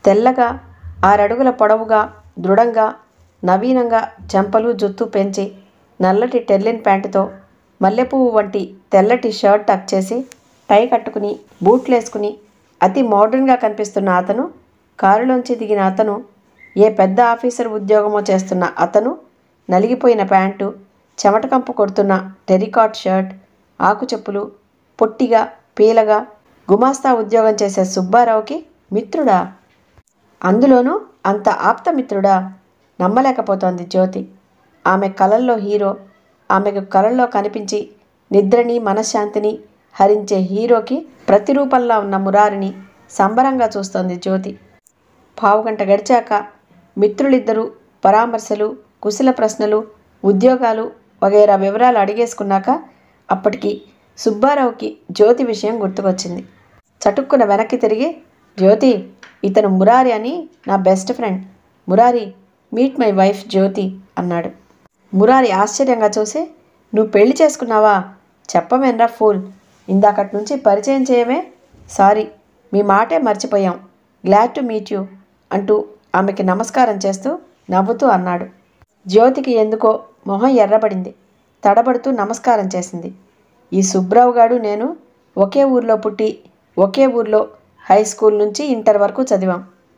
తెల్లగా ఆరడుగుల పొడవుగా దృఢంగా నవీనంగా చెంపలు జుత్తు పెంచి నల్లటి టెర్లిన్ ప్యాంటుతో మల్లెపువ్వు వంటి తెల్లటి షర్ట్ టక్ చేసి టై కట్టుకుని బూట్లేసుకుని అతి మోడర్న్గా కనిపిస్తున్న అతను కారులోంచి దిగిన అతను ఏ పెద్ద ఆఫీసర్ ఉద్యోగమో చేస్తున్న అతను నలిగిపోయిన ప్యాంటు చెమటకంపు కొడుతున్న టెరికాట్ షర్ట్ ఆకుచెప్పులు పొట్టిగా పీలగా గుమాస్తా ఉద్యోగం చేసే సుబ్బారావుకి మిత్రుడా అందులోనూ అంత ఆప్తమిత్రుడా నమ్మలేకపోతోంది జ్యోతి ఆమె కలల్లో హీరో ఆమెకు కలల్లో కనిపించి నిద్రని మనశ్శాంతిని హరించే హీరోకి ప్రతిరూపంలా ఉన్న మురారిని సంబరంగా చూస్తోంది జ్యోతి పావుగంట గడిచాక మిత్రులిద్దరూ పరామర్శలు కుశల ప్రశ్నలు ఉద్యోగాలు వగైరా వివరాలు అడిగేసుకున్నాక అప్పటికి సుబ్బారావుకి జ్యోతి విషయం గుర్తుకొచ్చింది చటుక్కున వెనక్కి తిరిగి జ్యోతి ఇతను మురారి అని నా best friend Murari meet my wife Jyothi అన్నాడు మురారి ఆశ్చర్యంగా చూసి నువ్వు పెళ్లి చేసుకున్నావా చెప్పమేనరా ఫూల్ ఇందాకటి నుంచి పరిచయం చేయమే సారీ మీ మాటే మర్చిపోయాం గ్లాడ్ టు మీట్ యూ అంటూ ఆమెకి నమస్కారం చేస్తూ నవ్వుతూ అన్నాడు జ్యోతికి ఎందుకో మొహం ఎర్రబడింది తడబడుతూ నమస్కారం చేసింది ఈ సుబ్రావు గాడు నేను ఒకే ఊర్లో పుట్టి ఒకే ఊర్లో హై స్కూల్ నుంచి ఇంటర్ వరకు చదివాం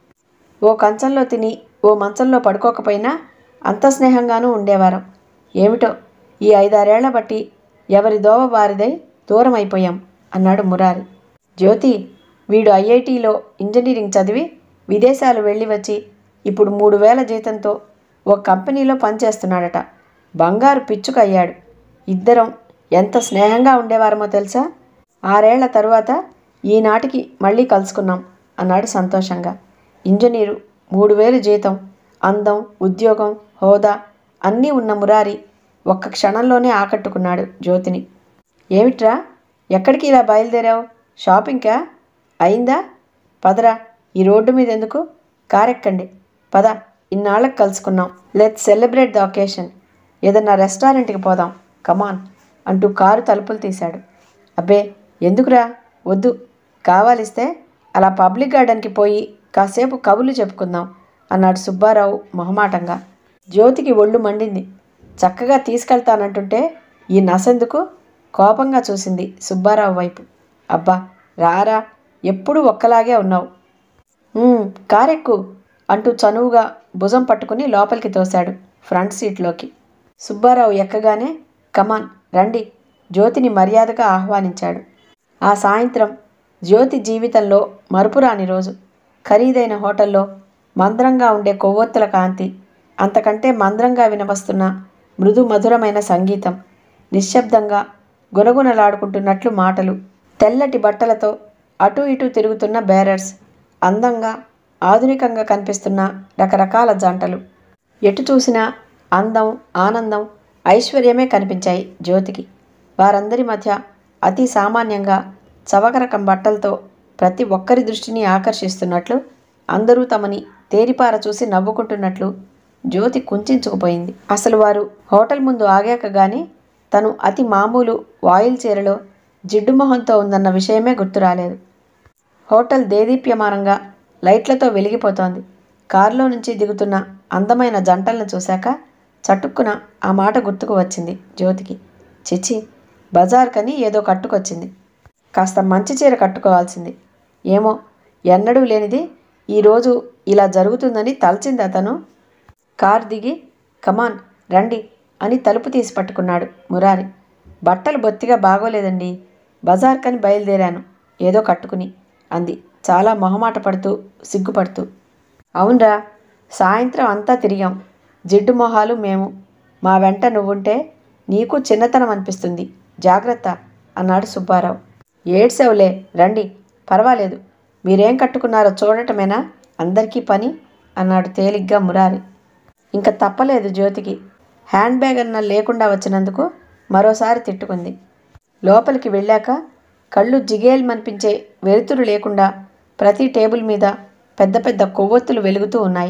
ఓ కంచంలో తిని ఓ మంచంలో పడుకోకపోయినా అంత స్నేహంగానూ ఉండేవారం ఏమిటో ఈ ఐదారేళ్ల బట్టి ఎవరి దోవ వారిదై దూరం అయిపోయాం అన్నాడు మురారి జ్యోతి వీడు ఐఐటిలో ఇంజనీరింగ్ చదివి విదేశాలు వెళ్ళి వచ్చి ఇప్పుడు మూడు వేల జీతంతో ఓ కంపెనీలో పనిచేస్తున్నాడట బంగారు పిచ్చుక అయ్యాడు ఇద్దరం ఎంత స్నేహంగా ఉండేవారమో తెలుసా ఆరేళ్ల తరువాత ఈనాటికి మళ్ళీ కలుసుకున్నాం అన్నాడు సంతోషంగా ఇంజనీరు మూడు వేలు జీతం అందం ఉద్యోగం హోదా అన్నీ ఉన్న మురారి ఒక్క క్షణంలోనే ఆకట్టుకున్నాడు జ్యోతిని ఏమిట్రా ఎక్కడికి ఇలా బయలుదేరావు షాపింగ్కా అయిందా పదరా ఈ రోడ్డు మీద ఎందుకు కారెక్కండి పద ఇన్నాళ్ళకి కలుసుకున్నాం లెట్ సెలబ్రేట్ ద ఒకేషన్ ఏదన్నా రెస్టారెంట్కి పోదాం కమాన్ అంటూ కారు తలుపులు తీశాడు అబ్బే ఎందుకురా వద్దు కావాలిస్తే అలా పబ్లిక్ గార్డెన్కి పోయి కాసేపు కబుర్లు చెప్పుకుందాం అన్నాడు సుబ్బారావు మొహమాటంగా జ్యోతికి ఒళ్ళు మండింది చక్కగా తీసుకెళ్తానంటుంటే ఈ నసెందుకు కోపంగా చూసింది సుబ్బారావు వైపు అబ్బా రారా ఎప్పుడూ ఒక్కలాగే ఉన్నావు "ఉమ్, కారెక్కు అంటూ చనువుగా భుజం పట్టుకుని లోపలికి తోశాడు ఫ్రంట్ సీట్లోకి సుబ్బారావు ఎక్కగానే కమాన్ రండి జ్యోతిని మర్యాదగా ఆహ్వానించాడు ఆ సాయంత్రం జ్యోతి జీవితంలో మరుపురాని రోజు ఖరీదైన హోటల్లో మంద్రంగా ఉండే కొవ్వొత్తుల కాంతి అంతకంటే మంద్రంగా వినవస్తున్న మృదు మధురమైన సంగీతం నిశ్శబ్దంగా గునగునలాడుకుంటున్నట్లు మాటలు తెల్లటి బట్టలతో అటు ఇటు తిరుగుతున్న బేరర్స్ అందంగా ఆధునికంగా కనిపిస్తున్న రకరకాల జంటలు ఎటు చూసినా అందం ఆనందం ఐశ్వర్యమే కనిపించాయి జ్యోతికి వారందరి మధ్య అతి సామాన్యంగా చవకరకం బట్టలతో ప్రతి ఒక్కరి దృష్టిని ఆకర్షిస్తున్నట్లు అందరూ తమని తేరిపార చూసి నవ్వుకుంటున్నట్లు జ్యోతి కుంచుకుపోయింది అసలు వారు హోటల్ ముందు ఆగాక గాని తను అతి మామూలు వాయిల్ చీరలో జిడ్డు మొహంతో ఉందన్న విషయమే గుర్తు రాలేదు హోటల్ దేదీప్యమానంగా లైట్లతో వెలిగిపోతోంది కారులో నుంచి దిగుతున్న అందమైన జంటలను చూశాక చటుక్కున ఆ మాట గుర్తుకు వచ్చింది జ్యోతికి చిచి బజార్కని ఏదో కట్టుకొచ్చింది కాస్త మంచి చీర కట్టుకోవాల్సింది ఏమో ఎన్నడూ లేనిది ఈరోజు ఇలా జరుగుతుందని తలచింది అతను కార్ దిగి కమాన్ రండి అని తలుపు తీసి పట్టుకున్నాడు మురారి బట్టలు బొత్తిగా బాగోలేదండి బజార్కని బయలుదేరాను ఏదో కట్టుకుని అంది చాలా మొహమాట పడుతూ సిగ్గుపడుతూ అవునరా సాయంత్రం అంతా తిరిగాం జిడ్డు మొహాలు మేము మా వెంట నువ్వుంటే నీకు చిన్నతనం అనిపిస్తుంది జాగ్రత్త అన్నాడు సుబ్బారావు ఏడ్సేవులే రండి పర్వాలేదు మీరేం కట్టుకున్నారో చూడటమేనా అందరికీ పని అన్నాడు తేలిగ్గా మురారి ఇంకా తప్పలేదు జ్యోతికి హ్యాండ్ బ్యాగ్ అన్న లేకుండా వచ్చినందుకు మరోసారి తిట్టుకుంది లోపలికి వెళ్ళాక కళ్ళు జిగేల్మనిపించే వెలుతురు లేకుండా ప్రతి టేబుల్ మీద పెద్ద పెద్ద కొవ్వొత్తులు వెలుగుతూ ఉన్నాయి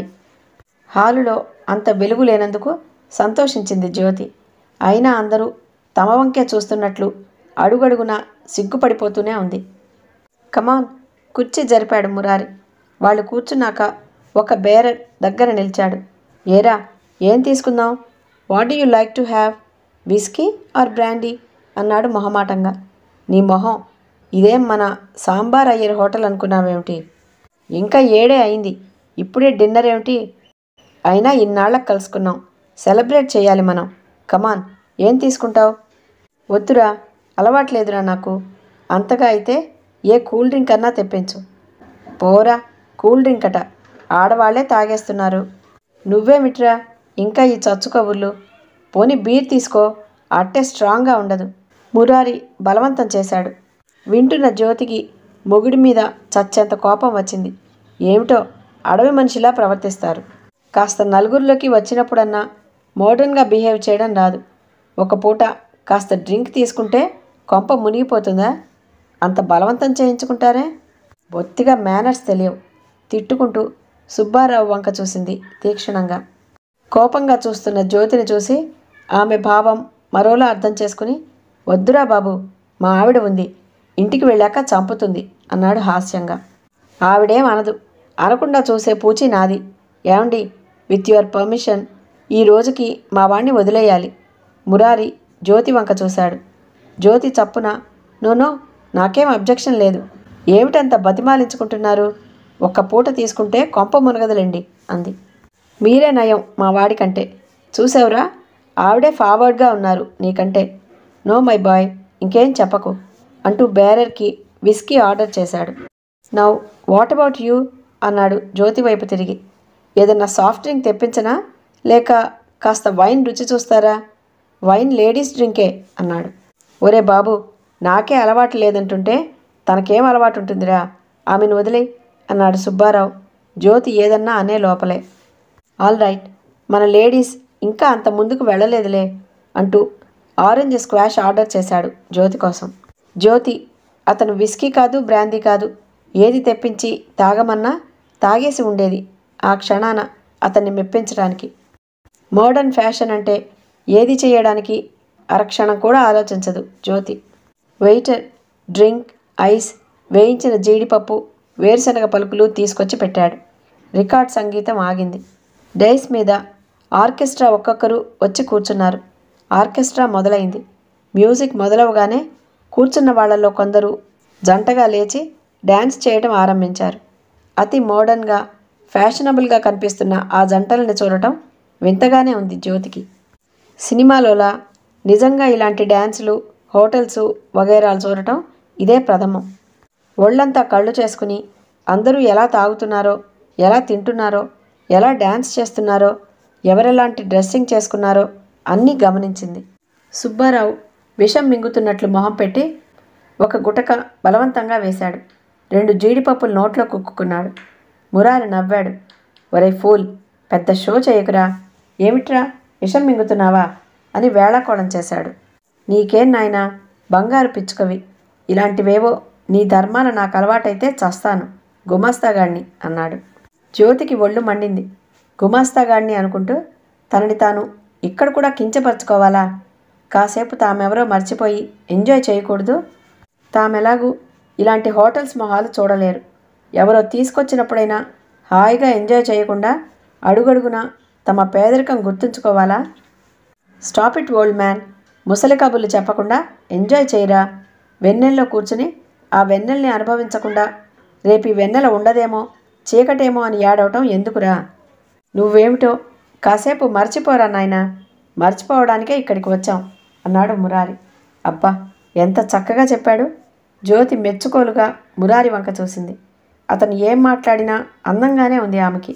హాలులో అంత వెలుగు లేనందుకు సంతోషించింది జ్యోతి అయినా అందరూ తమ వంకే చూస్తున్నట్లు అడుగడుగునా సిగ్గుపడిపోతూనే ఉంది కమాన్ కుర్చీ జరిపాడు మురారి వాళ్ళు కూర్చున్నాక ఒక బేరర్ దగ్గర నిలిచాడు ఏరా ఏం తీసుకుందాం what you like to have whisky or brandy అన్నాడు మొహమాటంగా నీ మొహం ఇదేం మన సాంబార్ అయ్యర్ హోటల్ అనుకున్నావేమిటి ఇంకా ఏడే అయింది ఇప్పుడే డిన్నర్ ఏమిటి అయినా ఇన్నాళ్ళకి కలుసుకున్నాం సెలబ్రేట్ చేయాలి మనం కమాన్ ఏం తీసుకుంటావు వద్దురా అలవాట్లేదురా నాకు అంతగా అయితే ఏ కూల్ డ్రింక్ అన్నా తెప్పించు పోరా కూల్ డ్రింక్ అట ఆడవాళ్లే తాగేస్తున్నారు నువ్వేమిట్రా ఇంకా ఈ చచ్చు కబుర్లు పోని బీర్ తీసుకో అట్టే స్ట్రాంగ్గా ఉండదు మురారి బలవంతం చేశాడు వింటున్న జ్యోతికి మొగుడి మీద చచ్చేంత కోపం వచ్చింది ఏమిటో అడవి మనిషిలా ప్రవర్తిస్తారు కాస్త నలుగురిలోకి వచ్చినప్పుడన్నా మోడర్న్గా బిహేవ్ చేయడం రాదు ఒక పూట కాస్త డ్రింక్ తీసుకుంటే కొంప మునిగిపోతుందా అంత బలవంతం చేయించుకుంటారే బొత్తిగా మేనర్స్ తెలియవు తిట్టుకుంటూ సుబ్బారావు వంక చూసింది తీక్షణంగా కోపంగా చూస్తున్న జ్యోతిని చూసి ఆమె భావం మరోలా అర్థం చేసుకుని వద్దురా బాబు మా ఆవిడ ఉంది ఇంటికి వెళ్ళాక చంపుతుంది అన్నాడు హాస్యంగా ఆవిడేం అనదు అనకుండా చూసే పూచి నాది ఏమండి విత్ యువర్ పర్మిషన్ ఈ రోజుకి మా వాణ్ణి వదిలేయాలి మురారి జ్యోతి వంక చూశాడు జ్యోతి చప్పున నోనో నాకేం అబ్జెక్షన్ లేదు ఏమిటంత బతిమాలించుకుంటున్నారు ఒక్క పూట తీసుకుంటే కొంప మునగదులేండి అంది మీరే నయం మా వాడికంటే చూసావురా ఆవిడే ఫార్వర్డ్గా ఉన్నారు నీకంటే నో మై బాయ్ ఇంకేం చెప్పకు అంటూ బేరర్కి విస్కీ ఆర్డర్ చేశాడు నౌ వాట్ అబౌట్ యూ అన్నాడు జ్యోతి వైపు తిరిగి ఏదన్నా సాఫ్ట్ డ్రింక్ తెప్పించనా లేక కాస్త వైన్ రుచి చూస్తారా వైన్ లేడీస్ డ్రింకే అన్నాడు ఒరే బాబు నాకే అలవాటు లేదంటుంటే తనకేం అలవాటు ఉంటుందిరా ఆమెను వదిలే అన్నాడు సుబ్బారావు జ్యోతి ఏదన్నా అనే లోపలే ఆల్ రైట్ మన లేడీస్ ఇంకా అంత ముందుకు వెళ్ళలేదులే అంటూ ఆరెంజ్ స్క్వాష్ ఆర్డర్ చేశాడు జ్యోతి కోసం జ్యోతి అతను విస్కీ కాదు బ్రాందీ కాదు ఏది తెప్పించి తాగమన్నా తాగేసి ఉండేది ఆ క్షణాన అతన్ని మెప్పించడానికి మోడర్న్ ఫ్యాషన్ అంటే ఏది చేయడానికి అరక్షణం కూడా ఆలోచించదు జ్యోతి వెయిటర్ డ్రింక్ ఐస్ వేయించిన జీడిపప్పు వేరుశనగ పలుకులు తీసుకొచ్చి పెట్టాడు రికార్డ్ సంగీతం ఆగింది డైస్ మీద ఆర్కెస్ట్రా ఒక్కొక్కరు వచ్చి కూర్చున్నారు ఆర్కెస్ట్రా మొదలైంది మ్యూజిక్ మొదలవగానే కూర్చున్న వాళ్ళలో కొందరు జంటగా లేచి డ్యాన్స్ చేయడం ఆరంభించారు అతి మోడర్న్గా ఫ్యాషనబుల్గా కనిపిస్తున్న ఆ జంటలను చూడటం వింతగానే ఉంది జ్యోతికి సినిమాలోలా నిజంగా ఇలాంటి డ్యాన్సులు హోటల్స్ వగైరాలు చూడటం ఇదే ప్రథమం ఒళ్ళంతా కళ్ళు చేసుకుని అందరూ ఎలా తాగుతున్నారో ఎలా తింటున్నారో ఎలా డ్యాన్స్ చేస్తున్నారో ఎవరెలాంటి డ్రెస్సింగ్ చేసుకున్నారో అన్నీ గమనించింది సుబ్బారావు విషం మింగుతున్నట్లు మొహం పెట్టి ఒక గుటక బలవంతంగా వేశాడు రెండు జీడిపప్పులు నోట్లో కుక్కుకున్నాడు మురారి నవ్వాడు ఒరే ఫూల్ పెద్ద షో చేయకురా ఏమిట్రా విషం మింగుతున్నావా అని వేళాకోళం చేశాడు నీకేం నాయనా బంగారు పిచ్చుకవి ఇలాంటివేవో నీ ధర్మాన నాకు అలవాటైతే చస్తాను గుమాస్తాగాడిని అన్నాడు జ్యోతికి ఒళ్ళు మండింది గుమాస్తాగాడిని అనుకుంటూ తనని తాను ఇక్కడ కూడా కించపరచుకోవాలా కాసేపు తామెవరో మర్చిపోయి ఎంజాయ్ చేయకూడదు తామెలాగూ ఇలాంటి హోటల్స్ మొహాలు చూడలేరు ఎవరో తీసుకొచ్చినప్పుడైనా హాయిగా ఎంజాయ్ చేయకుండా అడుగడుగునా తమ పేదరికం గుర్తుంచుకోవాలా స్టాప్ ఇట్ ఓల్డ్ మ్యాన్ ముసలి కబుర్లు చెప్పకుండా ఎంజాయ్ చేయరా వెన్నెల్లో కూర్చుని ఆ వెన్నెల్ని అనుభవించకుండా రేపు ఈ వెన్నెల ఉండదేమో చీకటేమో అని ఏడవటం ఎందుకురా నువ్వేమిటో కాసేపు మర్చిపోరా నాయనా మర్చిపోవడానికే ఇక్కడికి వచ్చాం అన్నాడు మురారి అబ్బా ఎంత చక్కగా చెప్పాడు జ్యోతి మెచ్చుకోలుగా మురారి వంక చూసింది అతను ఏం మాట్లాడినా అందంగానే ఉంది ఆమెకి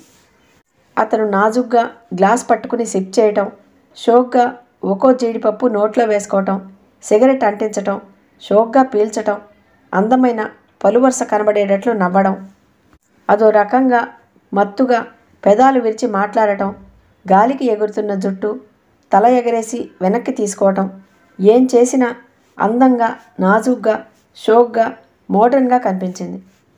అతను నాజుగ్గా గ్లాస్ పట్టుకుని సిప్ చేయటం షోక్గా ఒక్కో జీడిపప్పు నోట్లో వేసుకోవటం సిగరెట్ అంటించటం షోక్గా పీల్చటం అందమైన పలువరుస కనబడేటట్లు నవ్వడం అదో రకంగా మత్తుగా పెదాలు విరిచి మాట్లాడటం గాలికి ఎగురుతున్న జుట్టు తల ఎగరేసి వెనక్కి తీసుకోవటం ఏం చేసినా అందంగా నాజుగ్గా షోక్గా మోడర్న్గా కనిపించింది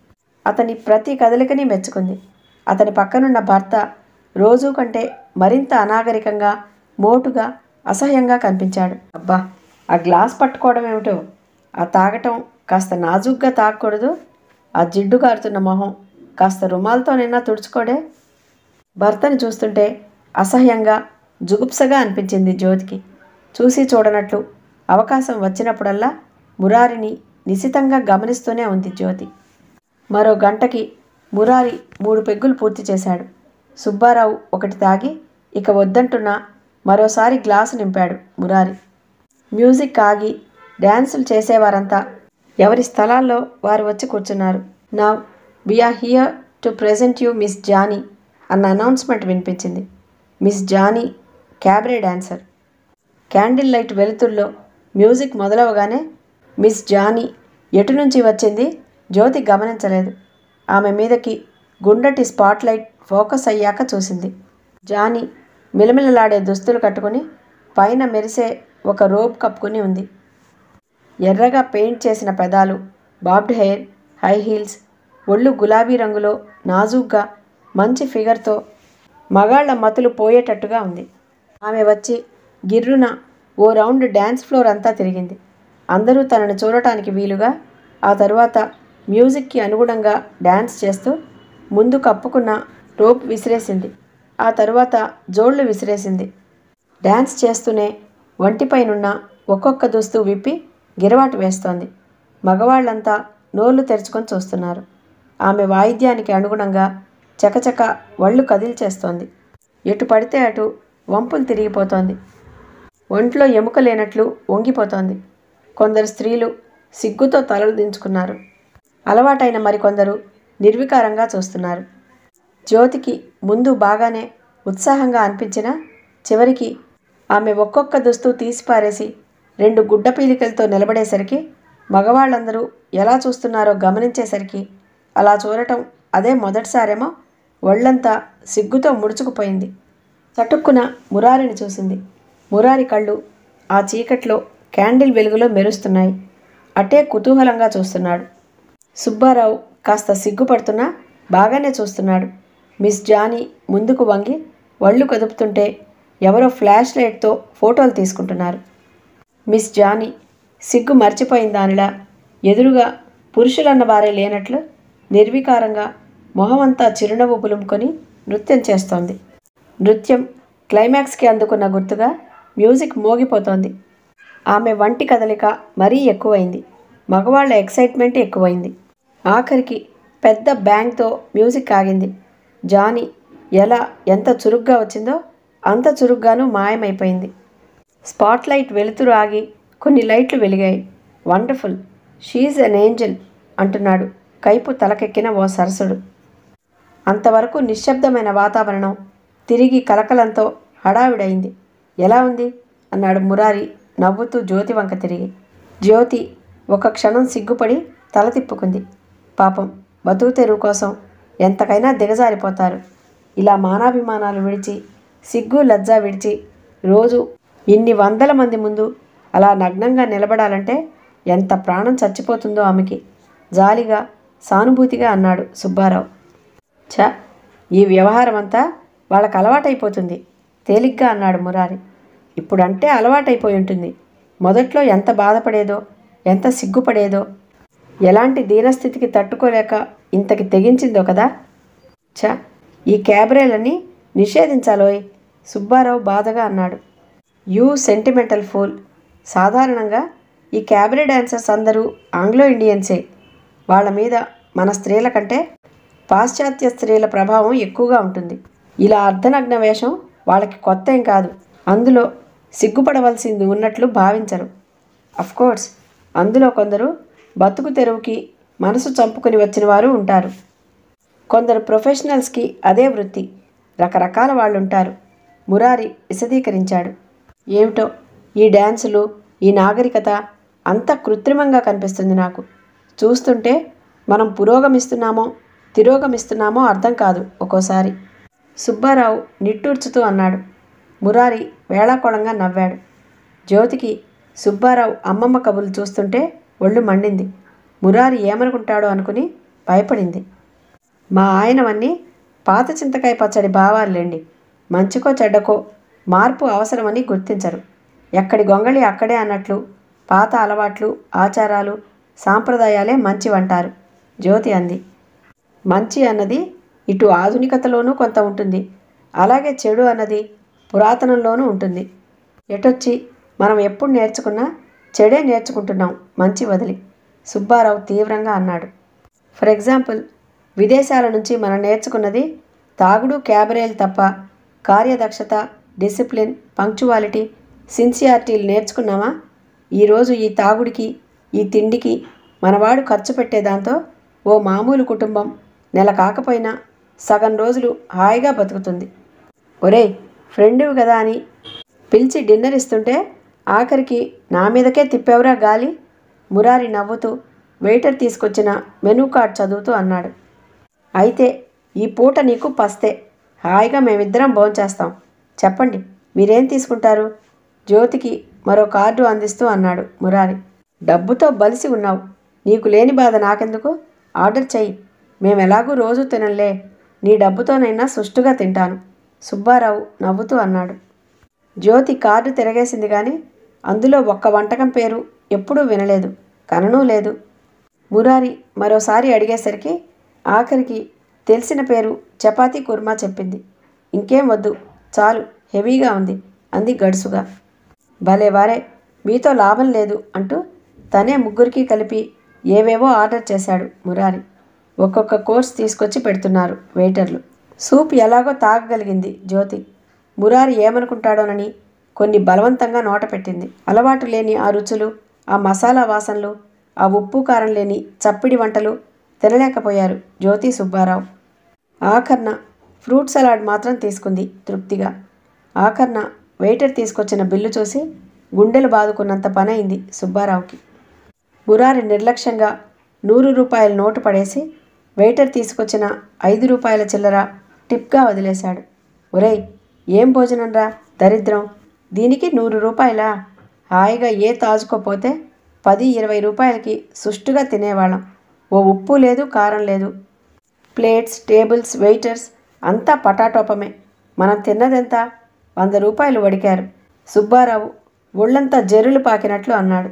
అతని ప్రతి కదలికని మెచ్చుకుంది అతని పక్కనున్న భర్త రోజు కంటే మరింత అనాగరికంగా మోటుగా అసహ్యంగా కనిపించాడు అబ్బా ఆ గ్లాస్ పట్టుకోవడం ఏమిటో ఆ తాగటం కాస్త నాజుగ్గా తాగకూడదు ఆ జిడ్డు కారుతున్న మొహం కాస్త రుమాలతోనైనా తుడుచుకోడే భర్తని చూస్తుంటే అసహ్యంగా జుగుప్సగా అనిపించింది జ్యోతికి చూసి చూడనట్లు అవకాశం వచ్చినప్పుడల్లా మురారిని నిశితంగా గమనిస్తూనే ఉంది జ్యోతి మరో గంటకి మురారి మూడు పెగ్గులు పూర్తి చేశాడు సుబ్బారావు ఒకటి తాగి ఇక వద్దంటున్నా మరోసారి గ్లాసు నింపాడు మురారి మ్యూజిక్ ఆగి డ్యాన్సులు చేసేవారంతా ఎవరి స్థలాల్లో వారు వచ్చి కూర్చున్నారు నా we're here to present you Miss Johnny అన్న అనౌన్స్మెంట్ వినిపించింది Miss Johnny cabaret dancer candle light వెలుతుల్లో మ్యూజిక్ మొదలవగానే మిస్ జానీ ఎటు నుంచి వచ్చింది జ్యోతి గమనించలేదు ఆమె మీదకి గుండటి స్పాట్లైట్ ఫోకస్ అయ్యాక చూసింది జానీ మిలమిలలాడే దుస్తులు కట్టుకుని పైన మెరిసే ఒక రోబ్ కప్పుకుని ఉంది ఎర్రగా పెయింట్ చేసిన పెదాలు బాబ్డ్ హెయిర్ హై హీల్స్ ఒళ్ళు గులాబీ రంగులో నాజూగ్గా మంచి ఫిగర్తో మగాళ్ల మతులు పోయేటట్టుగా ఉంది ఆమె వచ్చి గిర్రున ఓ రౌండ్ డ్యాన్స్ ఫ్లోర్ అంతా తిరిగింది అందరూ తనను చూడటానికి వీలుగా ఆ తరువాత మ్యూజిక్కి అనుగుణంగా డ్యాన్స్ చేస్తూ ముందు కప్పుకున్న రోప్ విసిరేసింది ఆ తరువాత జోళ్లు విసిరేసింది డ్యాన్స్ చేస్తూనే వంటిపైనున్న ఒక్కొక్క దుస్తు విప్పి గిరవాటు వేస్తోంది మగవాళ్ళంతా నోళ్లు తెరుచుకొని చూస్తున్నారు ఆమె వాయిద్యానికి అనుగుణంగా చకచక వళ్ళు కదిల్చేస్తోంది ఎటు పడితే అటు వంపులు తిరిగిపోతోంది ఒంట్లో ఎముక లేనట్లు వంగిపోతోంది కొందరు స్త్రీలు సిగ్గుతో తలలు దించుకున్నారు అలవాటైన మరికొందరు నిర్వికారంగా చూస్తున్నారు జ్యోతికి ముందు బాగానే ఉత్సాహంగా అనిపించినా చివరికి ఆమె ఒక్కొక్క దుస్తు తీసిపారేసి రెండు గుడ్డ పీలికలతో నిలబడేసరికి మగవాళ్ళందరూ ఎలా చూస్తున్నారో గమనించేసరికి అలా చూడటం అదే మొదటిసారేమో ఒళ్ళంతా సిగ్గుతో ముడుచుకుపోయింది చటుక్కున మురారిని చూసింది మురారి కళ్ళు ఆ చీకట్లో క్యాండిల్ వెలుగులో మెరుస్తున్నాయి అటే కుతూహలంగా చూస్తున్నాడు సుబ్బారావు కాస్త సిగ్గుపడుతున్నా బాగానే చూస్తున్నాడు మిస్ జానీ ముందుకు వంగి వళ్ళు కదుపుతుంటే ఎవరో ఫ్లాష్ లైట్తో ఫోటోలు తీసుకుంటున్నారు మిస్ జానీ సిగ్గు మర్చిపోయిన దానిలా ఎదురుగా పురుషులన్న వారే లేనట్లు నిర్వికారంగా మొహమంతా చిరునవ్వు పులుముకొని నృత్యం చేస్తోంది నృత్యం క్లైమాక్స్కి అందుకున్న గుర్తుగా మ్యూజిక్ మోగిపోతోంది ఆమె వంటి కదలిక మరీ ఎక్కువైంది మగవాళ్ళ ఎక్సైట్మెంట్ ఎక్కువైంది ఆఖరికి పెద్ద బ్యాంగ్తో మ్యూజిక్ ఆగింది జానీ ఎలా ఎంత చురుగ్గా వచ్చిందో అంత చురుగ్గాను మాయమైపోయింది స్పాట్లైట్ వెలుతురు ఆగి కొన్ని లైట్లు వెలిగాయి వండర్ఫుల్ షీజ్ అన్ ఏంజల్ అంటున్నాడు కైపు తలకెక్కిన ఓ సరసుడు అంతవరకు నిశ్శబ్దమైన వాతావరణం తిరిగి కలకలంతో హడావిడైంది ఎలా ఉంది అన్నాడు మురారి నవ్వుతూ జ్యోతి వంక తిరిగి జ్యోతి ఒక క్షణం సిగ్గుపడి తల తిప్పుకుంది పాపం బతుకు తెరువు కోసం ఎంతకైనా దిగజారిపోతారు ఇలా మానాభిమానాలు విడిచి సిగ్గు లజ్జ విడిచి రోజు ఇన్ని వందల మంది ముందు అలా నగ్నంగా నిలబడాలంటే ఎంత ప్రాణం చచ్చిపోతుందో ఆమెకి జాలిగా సానుభూతిగా అన్నాడు సుబ్బారావు ఛ ఈ వ్యవహారం అంతా వాళ్ళకి అలవాటైపోతుంది తేలిగ్గా అన్నాడు మురారి ఇప్పుడంటే అలవాటైపోయి ఉంటుంది మొదట్లో ఎంత బాధపడేదో ఎంత సిగ్గుపడేదో ఎలాంటి దీనస్థితికి తట్టుకోలేక ఇంతకి తెగించిందో కదా ఛ ఈ క్యాబరేలని నిషేధించాలోయ్ సుబ్బారావు బాధగా అన్నాడు యూ సెంటిమెంటల్ ఫూల్ సాధారణంగా ఈ క్యాబరే డాన్సర్స్ అందరూ ఆంగ్లో ఇండియన్సే వాళ్ళ మీద మన స్త్రీల కంటే పాశ్చాత్య స్త్రీల ప్రభావం ఎక్కువగా ఉంటుంది ఇలా అర్ధనగ్న వేషం వాళ్ళకి కొత్త ఏం కాదు అందులో సిగ్గుపడవలసింది ఉన్నట్లు భావించరు కోర్స్ అందులో కొందరు బతుకు తెరువుకి మనసు చంపుకుని వచ్చిన వారు ఉంటారు కొందరు ప్రొఫెషనల్స్కి అదే వృత్తి రకరకాల వాళ్ళు ఉంటారు మురారి విశదీకరించాడు ఏమిటో ఈ డ్యాన్సులు ఈ నాగరికత అంత కృత్రిమంగా కనిపిస్తుంది నాకు చూస్తుంటే మనం పురోగమిస్తున్నామో తిరోగమిస్తున్నామో అర్థం కాదు ఒక్కోసారి సుబ్బారావు నిట్టూర్చుతూ అన్నాడు మురారి వేళాకోళంగా నవ్వాడు జ్యోతికి సుబ్బారావు అమ్మమ్మ కబుర్లు చూస్తుంటే ఒళ్ళు మండింది మురారి ఏమనుకుంటాడో అనుకుని భయపడింది మా ఆయనవన్నీ పాత చింతకాయ పచ్చడి భావాలండి మంచికో చెడ్డకో మార్పు అవసరమని గుర్తించరు ఎక్కడి గొంగళి అక్కడే అన్నట్లు పాత అలవాట్లు ఆచారాలు సాంప్రదాయాలే మంచివంటారు జ్యోతి అంది మంచి అన్నది ఇటు ఆధునికతలోనూ కొంత ఉంటుంది అలాగే చెడు అన్నది పురాతనంలోనూ ఉంటుంది ఎటొచ్చి మనం ఎప్పుడు నేర్చుకున్నా చెడే నేర్చుకుంటున్నాం మంచి వదిలి సుబ్బారావు తీవ్రంగా అన్నాడు ఫర్ ఎగ్జాంపుల్ విదేశాల నుంచి మనం నేర్చుకున్నది తాగుడు క్యాబరేలు తప్ప కార్యదక్షత డిసిప్లిన్ పంక్చువాలిటీ సిన్సియారిటీలు నేర్చుకున్నామా ఈరోజు ఈ తాగుడికి ఈ తిండికి మనవాడు ఖర్చు పెట్టేదాంతో ఓ మామూలు కుటుంబం నెల కాకపోయినా సగం రోజులు హాయిగా బతుకుతుంది ఒరేయ్ ఫ్రెండువి కదా అని పిలిచి డిన్నర్ ఇస్తుంటే ఆఖరికి నా మీదకే తిప్పేవరా గాలి మురారి నవ్వుతూ వెయిటర్ తీసుకొచ్చిన మెనూ కార్డ్ చదువుతూ అన్నాడు అయితే ఈ పూట నీకు పస్తే హాయిగా మేమిద్దరం భోంచేస్తాం చెప్పండి మీరేం తీసుకుంటారు జ్యోతికి మరో కార్డు అందిస్తూ అన్నాడు మురారి డబ్బుతో బలిసి ఉన్నావు నీకు లేని బాధ నాకెందుకు ఆర్డర్ చెయ్యి మేము ఎలాగూ రోజు తినలే నీ డబ్బుతోనైనా సుష్టుగా తింటాను సుబ్బారావు నవ్వుతూ అన్నాడు జ్యోతి కార్డు తిరగేసింది కానీ అందులో ఒక్క వంటకం పేరు ఎప్పుడూ వినలేదు కననూ లేదు మురారి మరోసారి అడిగేసరికి ఆఖరికి తెలిసిన పేరు చపాతీ కుర్మా చెప్పింది ఇంకేం వద్దు చాలు హెవీగా ఉంది అంది గడుసుగా భలే వారే మీతో లాభం లేదు అంటూ తనే ముగ్గురికి కలిపి ఏవేవో ఆర్డర్ చేశాడు మురారి ఒక్కొక్క కోర్స్ తీసుకొచ్చి పెడుతున్నారు వెయిటర్లు సూప్ ఎలాగో తాగగలిగింది జ్యోతి మురారి ఏమనుకుంటాడోనని కొన్ని బలవంతంగా నోట పెట్టింది అలవాటు లేని ఆ రుచులు ఆ మసాలా వాసనలు ఆ ఉప్పు కారం లేని చప్పిడి వంటలు తినలేకపోయారు జ్యోతి సుబ్బారావు ఆఖర్న ఫ్రూట్ సలాడ్ మాత్రం తీసుకుంది తృప్తిగా ఆఖర్న వెయిటర్ తీసుకొచ్చిన బిల్లు చూసి గుండెలు బాదుకున్నంత పనైంది సుబ్బారావుకి మురారి నిర్లక్ష్యంగా నూరు రూపాయల నోటు పడేసి వెయిటర్ తీసుకొచ్చిన ఐదు రూపాయల చిల్లర టిప్గా వదిలేశాడు ఒరేయ్ ఏం భోజనంరా దరిద్రం దీనికి నూరు రూపాయలా హాయిగా ఏ తాజుకోపోతే పది ఇరవై రూపాయలకి సుష్టుగా తినేవాళ్ళం ఓ ఉప్పు లేదు కారం లేదు ప్లేట్స్ టేబుల్స్ వెయిటర్స్ అంతా పటాటోపమే మనం తిన్నదెంత వంద రూపాయలు వడికారు సుబ్బారావు ఒళ్ళంతా జెర్రులు పాకినట్లు అన్నాడు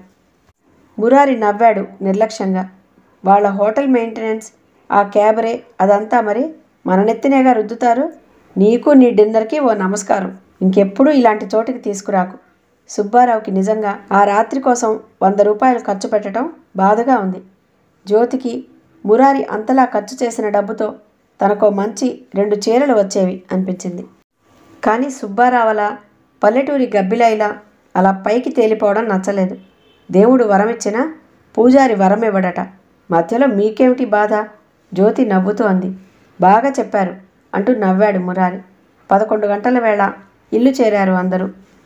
మురారి నవ్వాడు నిర్లక్ష్యంగా వాళ్ళ హోటల్ మెయింటెనెన్స్ ఆ క్యాబరే అదంతా మరి మన నెత్తినేగా రుద్దుతారు నీకు నీ డిన్నర్కి ఓ నమస్కారం ఇంకెప్పుడు ఇలాంటి చోటికి తీసుకురాకు సుబ్బారావుకి నిజంగా ఆ రాత్రి కోసం వంద రూపాయలు ఖర్చు పెట్టడం బాధగా ఉంది జ్యోతికి మురారి అంతలా ఖర్చు చేసిన డబ్బుతో తనకో మంచి రెండు చీరలు వచ్చేవి అనిపించింది కానీ సుబ్బారావల పల్లెటూరి గబ్బిలాయిలా అలా పైకి తేలిపోవడం నచ్చలేదు దేవుడు వరమిచ్చినా పూజారి వరం ఇవ్వడట మధ్యలో మీకేమిటి బాధ జ్యోతి నవ్వుతూ అంది బాగా చెప్పారు అంటూ నవ్వాడు మురారి పదకొండు గంటల వేళ ఇల్లు చేరారు అందరూ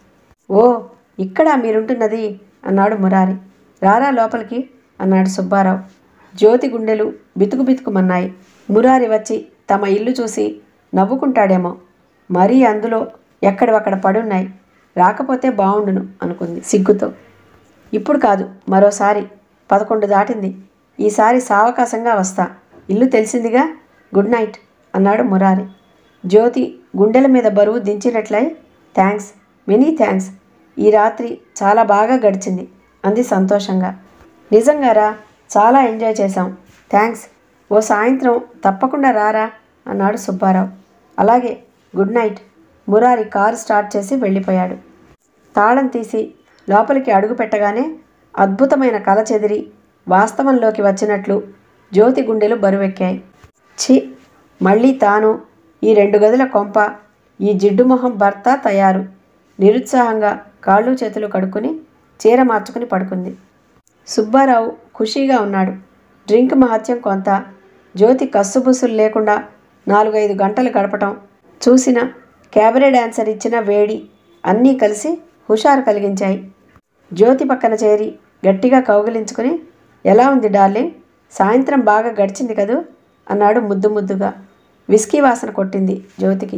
ఓ ఇక్కడ మీరుంటున్నది అన్నాడు మురారి రారా లోపలికి అన్నాడు సుబ్బారావు జ్యోతి గుండెలు బితుకు బితుకుమన్నాయి మురారి వచ్చి తమ ఇల్లు చూసి నవ్వుకుంటాడేమో మరీ అందులో ఎక్కడవక్కడ పడున్నాయి రాకపోతే బావుండును అనుకుంది సిగ్గుతో ఇప్పుడు కాదు మరోసారి పదకొండు దాటింది ఈసారి సావకాశంగా వస్తా ఇల్లు తెలిసిందిగా గుడ్ నైట్ అన్నాడు మురారి జ్యోతి గుండెల మీద బరువు దించినట్లయి థ్యాంక్స్ మెనీ థ్యాంక్స్ ఈ రాత్రి చాలా బాగా గడిచింది అంది సంతోషంగా నిజంగారా చాలా ఎంజాయ్ చేశాం థ్యాంక్స్ ఓ సాయంత్రం తప్పకుండా రారా అన్నాడు సుబ్బారావు అలాగే good night Murari car start చేసి వెళ్ళిపోయాడు తాళం తీసి లోపలికి అడుగు పెట్టగానే అద్భుతమైన కల చెదిరి వాస్తవంలోకి వచ్చినట్లు జ్యోతి గుండెలు బరువెక్కాయి ఛీ మళ్ళీ తాను ఈ రెండు గదుల కొంప ఈ జిడ్డు మొహం భర్త తయారు నిరుత్సాహంగా కాళ్ళు చేతులు కడుక్కుని చీర మార్చుకుని పడుకుంది సుబ్బారావు ఖుషీగా ఉన్నాడు డ్రింక్ మహత్యం కొంత జ్యోతి కస్సుబుస్సులు లేకుండా నాలుగైదు గంటలు గడపటం చూసిన క్యాబరే డాన్సర్ ఇచ్చిన వేడి అన్నీ కలిసి హుషారు కలిగించాయి జ్యోతి పక్కన చేరి గట్టిగా కౌగిలించుకుని ఎలా ఉంది డార్లింగ్ సాయంత్రం బాగా గడిచింది కదూ అన్నాడు ముద్దు ముద్దుగా విస్కీ వాసన కొట్టింది జ్యోతికి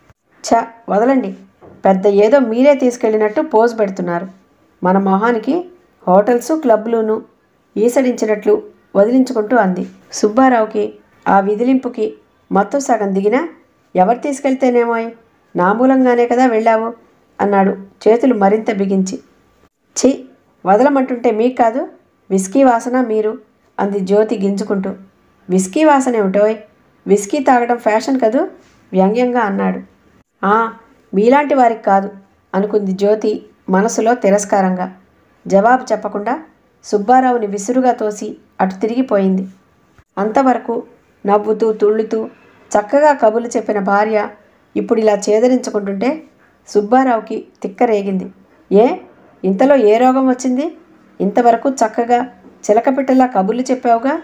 ఛ వదలండి పెద్ద ఏదో మీరే తీసుకెళ్ళినట్టు పోజ్ పెడుతున్నారు మన మొహానికి హోటల్స్ క్లబ్లును ఈసడించినట్లు వదిలించుకుంటూ అంది సుబ్బారావుకి ఆ విదిలింపుకి మత్తు సగం దిగినా ఎవరు తీసుకెళ్తేనేమోయ్ నా మూలంగానే కదా వెళ్ళావు అన్నాడు చేతులు మరింత బిగించి ఛీ వదలమంటుంటే మీకు కాదు విస్కీ వాసన మీరు అంది జ్యోతి గింజుకుంటూ విస్కీ వాసన ఏమిటోయ్ విస్కీ తాగడం ఫ్యాషన్ కదూ వ్యంగ్యంగా అన్నాడు "ఆ, మీలాంటి వారికి కాదు అనుకుంది జ్యోతి మనసులో తిరస్కారంగా జవాబు చెప్పకుండా సుబ్బారావుని విసురుగా తోసి అటు తిరిగిపోయింది అంతవరకు నవ్వుతూ తుళ్ళుతూ చక్కగా కబుర్లు చెప్పిన భార్య ఇప్పుడు ఇలా చేదరించుకుంటుంటే సుబ్బారావుకి తిక్కరేగింది ఏ ఇంతలో ఏ రోగం వచ్చింది ఇంతవరకు చక్కగా చిలకపిట్టలా కబుర్లు చెప్పావుగా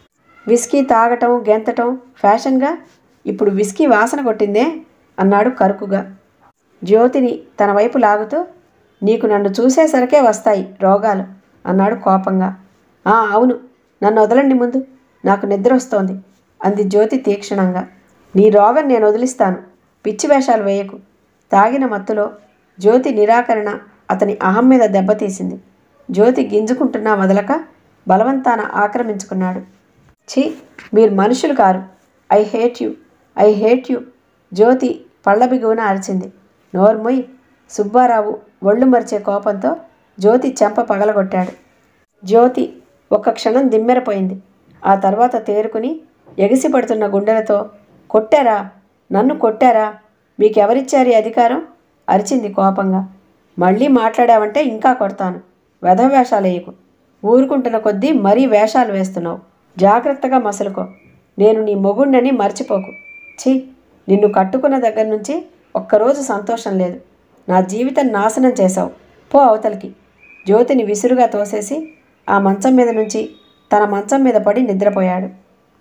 విస్కీ తాగటం గెంతటం ఫ్యాషన్గా ఇప్పుడు విస్కీ వాసన కొట్టిందే అన్నాడు కరుకుగా జ్యోతిని తన వైపు లాగుతూ నీకు నన్ను చూసేసరికే వస్తాయి రోగాలు అన్నాడు కోపంగా "ఆ, అవును నన్ను వదలండి ముందు నాకు నిద్ర వస్తోంది అంది జ్యోతి తీక్షణంగా నీ రోగం నేను వదిలిస్తాను పిచ్చి వేషాలు వేయకు తాగిన మత్తులో జ్యోతి నిరాకరణ అతని అహం మీద దెబ్బతీసింది జ్యోతి గింజుకుంటున్నా వదలక బలవంతాన ఆక్రమించుకున్నాడు ఛీ మీరు మనుషులు కారు I hate you I hate you Jyothi పళ్ళ బిగువున అరిచింది నోర్మొయ్ సుబ్బారావు ఒళ్ళు మరిచే కోపంతో జ్యోతి చెంప పగలగొట్టాడు జ్యోతి ఒక్క క్షణం దిమ్మెరపోయింది ఆ తర్వాత తేరుకుని ఎగిసిపడుతున్న గుండెలతో కొట్టారా నన్ను కొట్టారా మీకెవరిచ్చారు ఈ అధికారం అరిచింది కోపంగా మళ్ళీ మాట్లాడావంటే ఇంకా కొడతాను వెధ వేషాలేయకు ఊరుకుంటున్న కొద్దీ మరీ వేషాలు వేస్తున్నావు జాగ్రత్తగా మసలుకో నేను నీ మొగుణ్ణని మర్చిపోకు ఛీ నిన్ను కట్టుకున్న దగ్గర నుంచి ఒక్కరోజు సంతోషం లేదు నా జీవితం నాశనం చేశావు పో అవతలికి జ్యోతిని విసురుగా తోసేసి ఆ మంచం మీద నుంచి తన మంచం మీద పడి నిద్రపోయాడు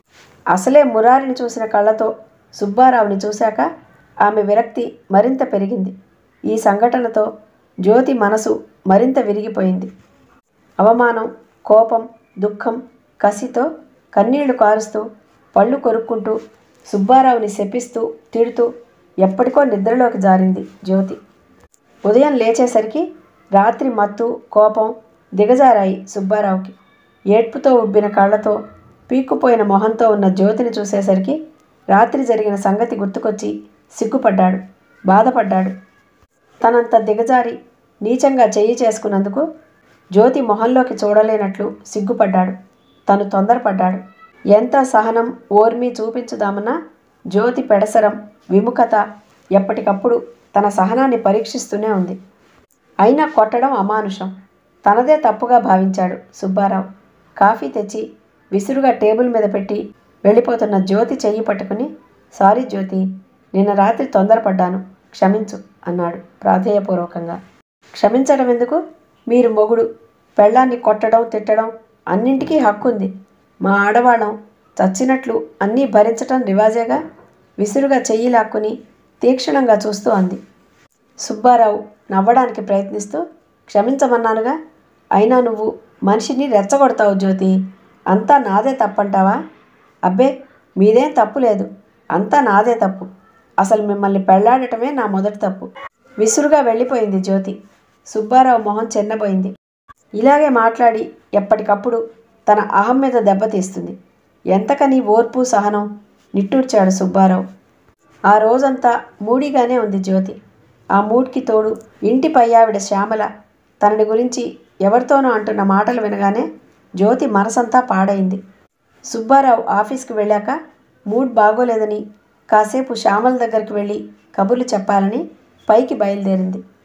అసలే మురారిని చూసిన కళ్ళతో సుబ్బారావుని చూశాక ఆమె విరక్తి మరింత పెరిగింది ఈ సంఘటనతో జ్యోతి మనసు మరింత విరిగిపోయింది అవమానం కోపం దుఃఖం కసితో కన్నీళ్లు కారుస్తూ పళ్ళు కొరుక్కుంటూ సుబ్బారావుని శపిస్తూ తిడుతూ ఎప్పటికో నిద్రలోకి జారింది జ్యోతి ఉదయం లేచేసరికి రాత్రి మత్తు కోపం దిగజారాయి సుబ్బారావుకి ఏడ్పుతో ఉబ్బిన కళ్ళతో పీక్కుపోయిన మొహంతో ఉన్న జ్యోతిని చూసేసరికి రాత్రి జరిగిన సంగతి గుర్తుకొచ్చి సిగ్గుపడ్డాడు బాధపడ్డాడు తనంత దిగజారి నీచంగా చెయ్యి చేసుకున్నందుకు జ్యోతి మొహంలోకి చూడలేనట్లు సిగ్గుపడ్డాడు తను తొందరపడ్డాడు ఎంత సహనం ఓర్మి చూపించుదామన్నా జ్యోతి పెడసరం విముఖత ఎప్పటికప్పుడు తన సహనాన్ని పరీక్షిస్తూనే ఉంది అయినా కొట్టడం అమానుషం తనదే తప్పుగా భావించాడు సుబ్బారావు కాఫీ తెచ్చి విసురుగా టేబుల్ మీద పెట్టి వెళ్ళిపోతున్న జ్యోతి చెయ్యి పట్టుకుని సారీ జ్యోతి నిన్న రాత్రి తొందరపడ్డాను క్షమించు అన్నాడు ప్రాధేయపూర్వకంగా క్షమించడం ఎందుకు మీరు మొగుడు పెళ్ళాన్ని కొట్టడం తిట్టడం అన్నింటికీ హక్కు ఉంది మా ఆడవాళ్ళం చచ్చినట్లు అన్నీ భరించటం రివాజేగా విసురుగా చెయ్యి లాక్కుని తీక్షణంగా చూస్తూ అంది సుబ్బారావు నవ్వడానికి ప్రయత్నిస్తూ క్షమించమన్నానుగా అయినా నువ్వు మనిషిని రెచ్చగొడతావు జ్యోతి అంతా నాదే తప్పంటావా అబ్బే మీదేం తప్పు లేదు అంతా నాదే తప్పు అసలు మిమ్మల్ని పెళ్లాడటమే నా మొదటి తప్పు విసురుగా వెళ్ళిపోయింది జ్యోతి సుబ్బారావు మొహం చెన్నబోయింది ఇలాగే మాట్లాడి ఎప్పటికప్పుడు తన అహం మీద దెబ్బతీస్తుంది ఎంతకని ఓర్పు సహనం నిట్టూర్చాడు సుబ్బారావు ఆ రోజంతా మూడిగానే ఉంది జ్యోతి ఆ మూడ్కి తోడు ఇంటి పయ్యావిడ శ్యామల తనని గురించి ఎవరితోనో అంటున్న మాటలు వినగానే జ్యోతి మనసంతా పాడైంది సుబ్బారావు ఆఫీస్కి వెళ్ళాక మూడ్ బాగోలేదని కాసేపు శ్యామల దగ్గరికి వెళ్ళి కబుర్లు చెప్పాలని పైకి బయలుదేరింది